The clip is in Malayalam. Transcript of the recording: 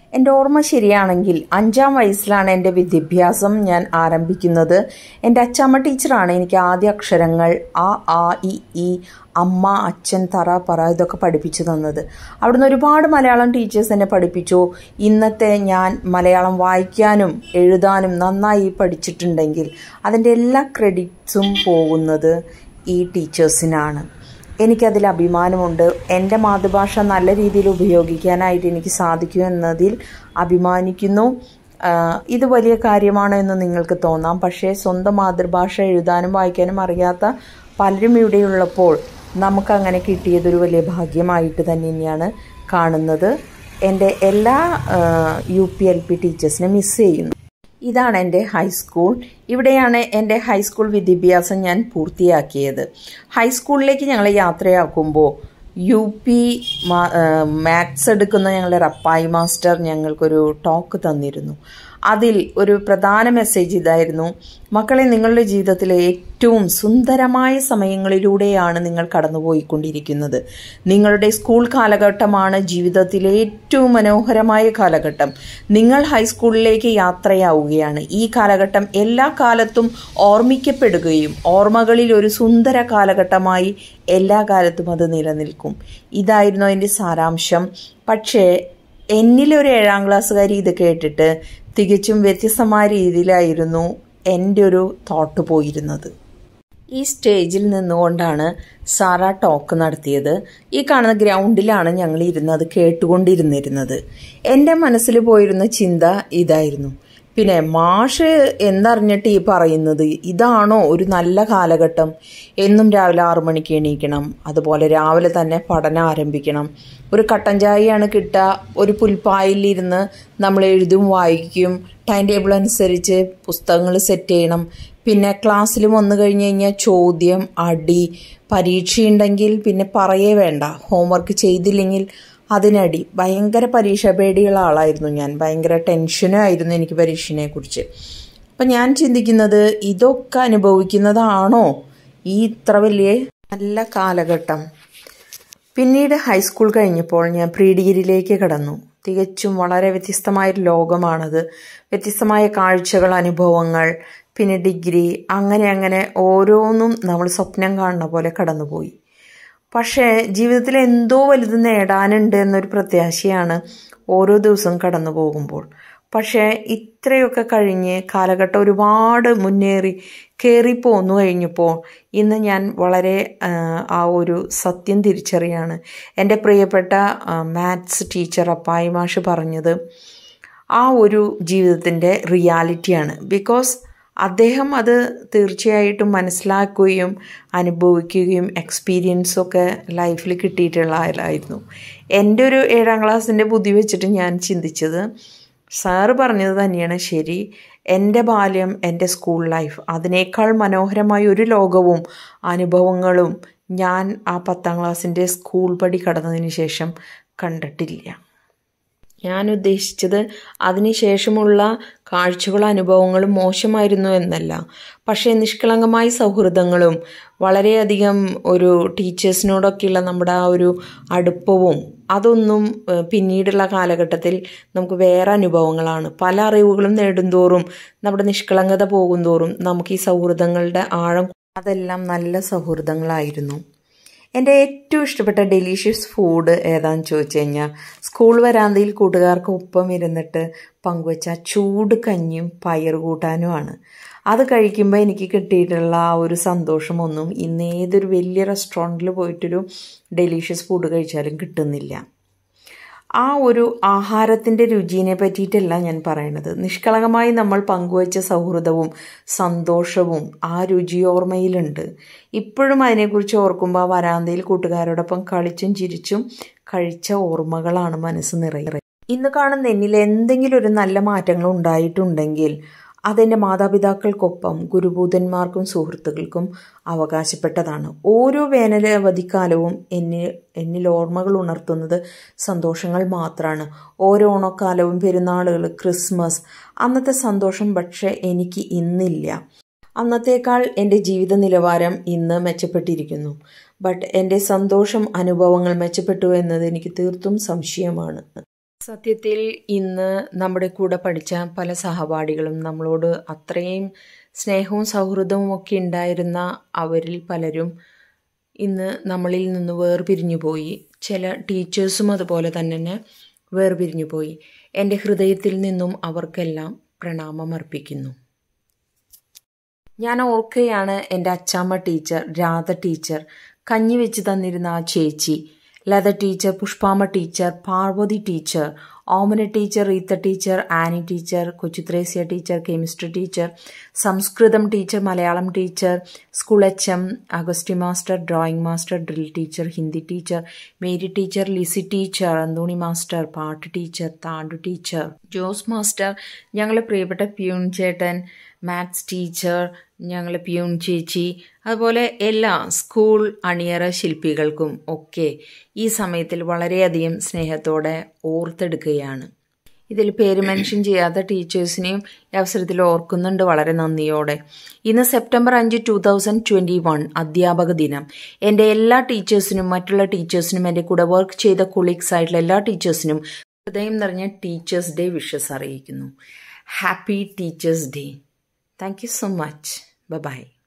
എൻ്റെ ഓർമ്മ ശരിയാണെങ്കിൽ അഞ്ചാം വയസ്സിലാണ് എൻ്റെ വിദ്യാഭ്യാസം ഞാൻ ആരംഭിക്കുന്നത് എൻ്റെ അച്ചമ്മ ടീച്ചറാണ് എനിക്ക് ആദ്യ അക്ഷരങ്ങൾ ആ ആ ഇ ഈ അമ്മ അച്ഛൻ തറ പറ ഇതൊക്കെ പഠിപ്പിച്ചു തന്നത് അവിടുന്ന് ഒരുപാട് മലയാളം ടീച്ചേഴ്സ് എന്നെ പഠിപ്പിച്ചു ഇന്നത്തെ ഞാൻ മലയാളം വായിക്കാനും എഴുതാനും നന്നായി പഠിച്ചിട്ടുണ്ടെങ്കിൽ അതിൻ്റെ എല്ലാ ക്രെഡിറ്റ്സും പോകുന്നത് ഈ ടീച്ചേഴ്സിനാണ് എനിക്കതിൽ അഭിമാനമുണ്ട് എൻ്റെ മാതൃഭാഷ നല്ല രീതിയിൽ ഉപയോഗിക്കാനായിട്ട് എനിക്ക് സാധിക്കും എന്നതിൽ അഭിമാനിക്കുന്നു ഇത് വലിയ കാര്യമാണ് എന്ന് നിങ്ങൾക്ക് തോന്നാം പക്ഷേ സ്വന്തം മാതൃഭാഷ എഴുതാനും വായിക്കാനും അറിയാത്ത പലരും ഇവിടെയുള്ളപ്പോൾ നമുക്കങ്ങനെ കിട്ടിയതൊരു വലിയ ഭാഗ്യമായിട്ട് തന്നെയാണ് കാണുന്നത് എൻ്റെ എല്ലാ യു പി എൽ പി ടീച്ചേഴ്സിനെ മിസ് ചെയ്യുന്നു ഇതാണ് എൻ്റെ ഹൈസ്കൂൾ ഇവിടെയാണ് എൻ്റെ ഹൈസ്കൂൾ വിദ്യാഭ്യാസം ഞാൻ പൂർത്തിയാക്കിയത് ഹൈസ്കൂളിലേക്ക് ഞങ്ങൾ യാത്രയാക്കുമ്പോൾ യു പി മാത്സ് എടുക്കുന്ന ഞങ്ങളുടെ റപ്പായി മാസ്റ്റർ ഞങ്ങൾക്കൊരു ടോക്ക് തന്നിരുന്നു അതിൽ ഒരു പ്രധാന മെസ്സേജ് ഇതായിരുന്നു മക്കളെ നിങ്ങളുടെ ജീവിതത്തിലെ ഏറ്റവും സുന്ദരമായ സമയങ്ങളിലൂടെയാണ് നിങ്ങൾ കടന്നുപോയിക്കൊണ്ടിരിക്കുന്നത് നിങ്ങളുടെ സ്കൂൾ കാലഘട്ടമാണ് ജീവിതത്തിലെ ഏറ്റവും മനോഹരമായ കാലഘട്ടം നിങ്ങൾ ഹൈസ്കൂളിലേക്ക് യാത്രയാവുകയാണ് ഈ കാലഘട്ടം എല്ലാ കാലത്തും ഓർമ്മിക്കപ്പെടുകയും ഓർമ്മകളിൽ ഒരു സുന്ദര കാലഘട്ടമായി എല്ലാ കാലത്തും അത് നിലനിൽക്കും ഇതായിരുന്നു അതിൻ്റെ സാരാംശം പക്ഷേ എന്നിലൊരു ഏഴാം ക്ലാസ്സുകാരി ഇത് കേട്ടിട്ട് തികച്ചും വ്യത്യസ്തമായ രീതിയിലായിരുന്നു എൻ്റെ ഒരു തോട്ട് പോയിരുന്നത് ഈ സ്റ്റേജിൽ നിന്നുകൊണ്ടാണ് സാറ ടോക്ക് നടത്തിയത് ഈ കാണുന്ന ഗ്രൗണ്ടിലാണ് ഞങ്ങൾ ഇരുന്നത് കേട്ടുകൊണ്ടിരുന്നിരുന്നത് എൻ്റെ മനസ്സിൽ പോയിരുന്ന ചിന്ത ഇതായിരുന്നു പിന്നെ മാഷ് എന്തറിഞ്ഞിട്ട് ഈ പറയുന്നത് ഇതാണോ ഒരു നല്ല കാലഘട്ടം എന്നും രാവിലെ ആറു മണിക്ക് എണീക്കണം അതുപോലെ രാവിലെ തന്നെ പഠനം ആരംഭിക്കണം ഒരു കട്ടൻ ചായയാണ് കിട്ടുക ഒരു പുൽപ്പായിലിരുന്ന് നമ്മൾ എഴുതും വായിക്കും ടൈം ടേബിൾ അനുസരിച്ച് പുസ്തകങ്ങൾ സെറ്റ് ചെയ്യണം പിന്നെ ക്ലാസ്സിൽ വന്നു കഴിഞ്ഞ് കഴിഞ്ഞാൽ ചോദ്യം അടി പരീക്ഷയുണ്ടെങ്കിൽ പിന്നെ പറയേ വേണ്ട ഹോംവർക്ക് ചെയ്തില്ലെങ്കിൽ അതിനടി ഭയങ്കര പരീക്ഷ പേടിയുള്ള ആളായിരുന്നു ഞാൻ ഭയങ്കര ടെൻഷനും ആയിരുന്നു എനിക്ക് പരീക്ഷയെ കുറിച്ച് അപ്പം ഞാൻ ചിന്തിക്കുന്നത് ഇതൊക്കെ അനുഭവിക്കുന്നതാണോ ഈ ഇത്ര വലിയ നല്ല കാലഘട്ടം പിന്നീട് ഹൈസ്കൂൾ കഴിഞ്ഞപ്പോൾ ഞാൻ പ്രീ ഡിഗ്രിയിലേക്ക് കടന്നു തികച്ചും വളരെ വ്യത്യസ്തമായൊരു ലോകമാണത് വ്യത്യസ്തമായ കാഴ്ചകൾ അനുഭവങ്ങൾ പിന്നെ ഡിഗ്രി അങ്ങനെ അങ്ങനെ ഓരോന്നും നമ്മൾ സ്വപ്നം കാണുന്ന പോലെ കടന്നുപോയി പക്ഷേ ജീവിതത്തിൽ എന്തോ വലുത് നേടാനുണ്ട് എന്നൊരു പ്രത്യാശയാണ് ഓരോ ദിവസവും കടന്നു പോകുമ്പോൾ പക്ഷേ ഇത്രയൊക്കെ കഴിഞ്ഞ് കാലഘട്ടം ഒരുപാട് മുന്നേറി കയറിപ്പോന്നു കഴിഞ്ഞപ്പോൾ ഇന്ന് ഞാൻ വളരെ ആ ഒരു സത്യം തിരിച്ചറിയാണ് എൻ്റെ പ്രിയപ്പെട്ട മാത്സ് ടീച്ചർ അപ്പായി മാഷ് പറഞ്ഞത് ആ ഒരു ജീവിതത്തിൻ്റെ റിയാലിറ്റിയാണ് ബിക്കോസ് അദ്ദേഹം അത് തീർച്ചയായിട്ടും മനസ്സിലാക്കുകയും അനുഭവിക്കുകയും എക്സ്പീരിയൻസൊക്കെ ലൈഫിൽ കിട്ടിയിട്ടുള്ള ആളായിരുന്നു എൻ്റെ ഒരു ഏഴാം ക്ലാസ്സിൻ്റെ ബുദ്ധി വെച്ചിട്ട് ഞാൻ ചിന്തിച്ചത് സാറ് പറഞ്ഞത് തന്നെയാണ് ശരി എൻ്റെ ബാല്യം എൻ്റെ സ്കൂൾ ലൈഫ് അതിനേക്കാൾ മനോഹരമായ ഒരു ലോകവും അനുഭവങ്ങളും ഞാൻ ആ പത്താം ക്ലാസ്സിൻ്റെ സ്കൂൾ പടി കടന്നതിന് ശേഷം കണ്ടിട്ടില്ല ഞാൻ ഉദ്ദേശിച്ചത് അതിനുശേഷമുള്ള കാഴ്ചകളും അനുഭവങ്ങളും മോശമായിരുന്നു എന്നല്ല പക്ഷേ നിഷ്കളങ്കമായ സൗഹൃദങ്ങളും വളരെയധികം ഒരു ടീച്ചേഴ്സിനോടൊക്കെയുള്ള നമ്മുടെ ആ ഒരു അടുപ്പവും അതൊന്നും പിന്നീടുള്ള കാലഘട്ടത്തിൽ നമുക്ക് വേറെ അനുഭവങ്ങളാണ് പല അറിവുകളും നേടുന്തോറും നമ്മുടെ നിഷ്കളങ്കത പോകുന്തോറും നമുക്ക് ഈ സൗഹൃദങ്ങളുടെ ആഴം അതെല്ലാം നല്ല സൗഹൃദങ്ങളായിരുന്നു എൻ്റെ ഏറ്റവും ഇഷ്ടപ്പെട്ട ഡെലീഷ്യസ് ഫുഡ് ഏതാണെന്ന് ചോദിച്ചു കഴിഞ്ഞാൽ സ്കൂൾ വരാന്തയിൽ കൂട്ടുകാർക്കൊപ്പം ഇരുന്നിട്ട് പങ്കുവച്ച ചൂട് കഞ്ഞിയും പയർ കൂട്ടാനുമാണ് അത് കഴിക്കുമ്പോൾ എനിക്ക് കിട്ടിയിട്ടുള്ള ആ ഒരു സന്തോഷമൊന്നും ഇന്ന് ഏതൊരു വലിയ റെസ്റ്റോറൻറ്റിൽ പോയിട്ടൊരു ഡെലീഷ്യസ് ഫുഡ് കഴിച്ചാലും കിട്ടുന്നില്ല ആ ഒരു ആഹാരത്തിൻ്റെ രുചിയെ പറ്റിയിട്ടല്ല ഞാൻ പറയണത് നിഷ്കളങ്കമായി നമ്മൾ പങ്കുവച്ച സൗഹൃദവും സന്തോഷവും ആ രുചി ഓർമ്മയിലുണ്ട് ഇപ്പോഴും അതിനെക്കുറിച്ച് ഓർക്കുമ്പോൾ ആ വരാന്തയിൽ കൂട്ടുകാരോടൊപ്പം കളിച്ചും ചിരിച്ചും കഴിച്ച ഓർമ്മകളാണ് മനസ്സ് നിറയെ ഇന്ന് കാണുന്ന എന്നിൽ എന്തെങ്കിലും ഒരു നല്ല മാറ്റങ്ങൾ ഉണ്ടായിട്ടുണ്ടെങ്കിൽ അതെൻ്റെ മാതാപിതാക്കൾക്കൊപ്പം ഗുരുഭൂതന്മാർക്കും സുഹൃത്തുക്കൾക്കും അവകാശപ്പെട്ടതാണ് ഓരോ വേനൽ അവധിക്കാലവും എന്നിൽ എന്നിൽ ഓർമ്മകൾ ഉണർത്തുന്നത് സന്തോഷങ്ങൾ മാത്രമാണ് ഓരോ ഓണക്കാലവും പെരുന്നാളുകൾ ക്രിസ്മസ് അന്നത്തെ സന്തോഷം പക്ഷേ എനിക്ക് ഇന്നില്ല അന്നത്തേക്കാൾ എൻ്റെ ജീവിത നിലവാരം ഇന്ന് മെച്ചപ്പെട്ടിരിക്കുന്നു ബട്ട് എൻ്റെ സന്തോഷം അനുഭവങ്ങൾ മെച്ചപ്പെട്ടു എന്നത് എനിക്ക് തീർത്തും സംശയമാണ് സത്യത്തിൽ ഇന്ന് നമ്മുടെ കൂടെ പഠിച്ച പല സഹപാഠികളും നമ്മളോട് അത്രയും സ്നേഹവും സൗഹൃദവും ഒക്കെ ഉണ്ടായിരുന്ന അവരിൽ പലരും ഇന്ന് നമ്മളിൽ നിന്ന് വേർപിരിഞ്ഞു പോയി ചില ടീച്ചേഴ്സും അതുപോലെ തന്നെ വേർപിരിഞ്ഞു പോയി എൻ്റെ ഹൃദയത്തിൽ നിന്നും അവർക്കെല്ലാം പ്രണാമം അർപ്പിക്കുന്നു ഞാൻ ഓർക്കുകയാണ് എൻ്റെ അച്ചാമ്മ ടീച്ചർ രാധ ടീച്ചർ കഞ്ഞി വെച്ച് തന്നിരുന്ന ആ ചേച്ചി Latha teacher Pushpamma teacher Parvathi teacher Omana teacher Reetha teacher Annie teacher Kochuthresia teacher chemistry teacher Samskritham teacher Malayalam teacher school H M Augusty master drawing master drill teacher Hindi teacher Mary teacher Lissy teacher Anthony master പാട്ട് ടീച്ചർ താണ്ടു ടീച്ചർ ജോസ് മാസ്റ്റർ ഞങ്ങളെ പ്രിയപ്പെട്ട പ്യൂൺ ചേട്ടൻ മാത്സ് ടീച്ചർ ഞങ്ങളെ പ്യൂൺ ചേച്ചി അതുപോലെ എല്ലാ സ്കൂൾ അണിയറ ശില്പികൾക്കും ഒക്കെ ഈ സമയത്തിൽ വളരെയധികം സ്നേഹത്തോടെ ഓർത്തെടുക്കുകയാണ് ഇതിൽ പേര് മെൻഷൻ ചെയ്യാത്ത ടീച്ചേഴ്സിനെയും ഈ അവസരത്തിൽ ഓർക്കുന്നുണ്ട് വളരെ നന്ദിയോടെ ഇന്ന് സെപ്റ്റംബർ അഞ്ച് ടു തൗസൻഡ് ട്വൻറ്റി വൺ അധ്യാപക ദിനം എൻ്റെ എല്ലാ ടീച്ചേഴ്സിനും മറ്റുള്ള ടീച്ചേഴ്സിനും എൻ്റെ കൂടെ വർക്ക് ചെയ്ത കൊളീഗ്സ് ആയിട്ടുള്ള എല്ലാ ടീച്ചേഴ്സിനും ഹൃദയം നിറഞ്ഞ ടീച്ചേഴ്സ് ഡേ വിഷസ് അറിയിക്കുന്നു happy teachers day thank you so much by